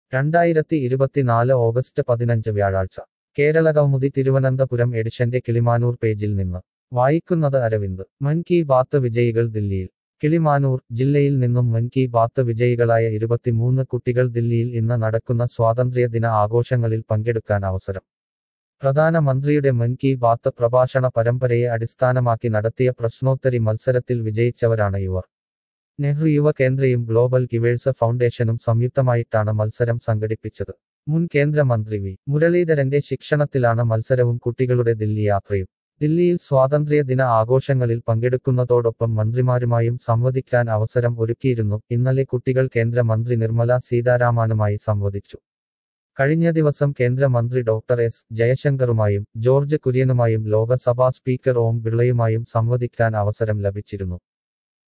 രണ്ടായിരത്തി ഇരുപത്തിനാല് ഓഗസ്റ്റ് പതിനഞ്ച് വ്യാഴാഴ്ച കേരള കൗമുദി തിരുവനന്തപുരം എഡിഷന്റെ കിളിമാനൂർ പേജിൽ നിന്ന് വായിക്കുന്നത് അരവിന്ദ് മൻ കി ബാത്ത് വിജയികൾ ദില്ലിയിൽ കിളിമാനൂർ ജില്ലയിൽ നിന്നും മൻ കി ബാത്ത് വിജയികളായ ഇരുപത്തിമൂന്ന് കുട്ടികൾ ദില്ലിയിൽ ഇന്ന് നടക്കുന്ന സ്വാതന്ത്ര്യ ദിന ആഘോഷങ്ങളിൽ പങ്കെടുക്കാൻ അവസരം പ്രധാനമന്ത്രിയുടെ മൻ കി ബാത്ത് പ്രഭാഷണ പരമ്പരയെ അടിസ്ഥാനമാക്കി നടത്തിയ പ്രശ്നോത്തരി മത്സരത്തിൽ വിജയിച്ചവരാണ് ഇവർ നെഹ്റു യുവ കേന്ദ്രയും ഗ്ലോബൽ ഗിവേഴ്സ് ഫൗണ്ടേഷനും സംയുക്തമായിട്ടാണ് മത്സരം സംഘടിപ്പിച്ചത് മുൻ കേന്ദ്രമന്ത്രി വി മുരളീധരന്റെ ശിക്ഷണത്തിലാണ് മത്സരവും കുട്ടികളുടെ ദില്ലി യാത്രയും ദില്ലിയിൽ സ്വാതന്ത്ര്യ ദിന ആഘോഷങ്ങളിൽ പങ്കെടുക്കുന്നതോടൊപ്പം മന്ത്രിമാരുമായും സംവദിക്കാൻ അവസരം ഒരുക്കിയിരുന്നു ഇന്നലെ കുട്ടികൾ കേന്ദ്രമന്ത്രി നിർമ്മല സീതാരാമനുമായി സംവദിച്ചു കഴിഞ്ഞ ദിവസം കേന്ദ്രമന്ത്രി ഡോക്ടർ എസ് ജയശങ്കറുമായും ജോർജ് കുര്യനുമായും ലോകസഭാ സ്പീക്കർ ഓം ബിർളയുമായും സംവദിക്കാൻ അവസരം ലഭിച്ചിരുന്നു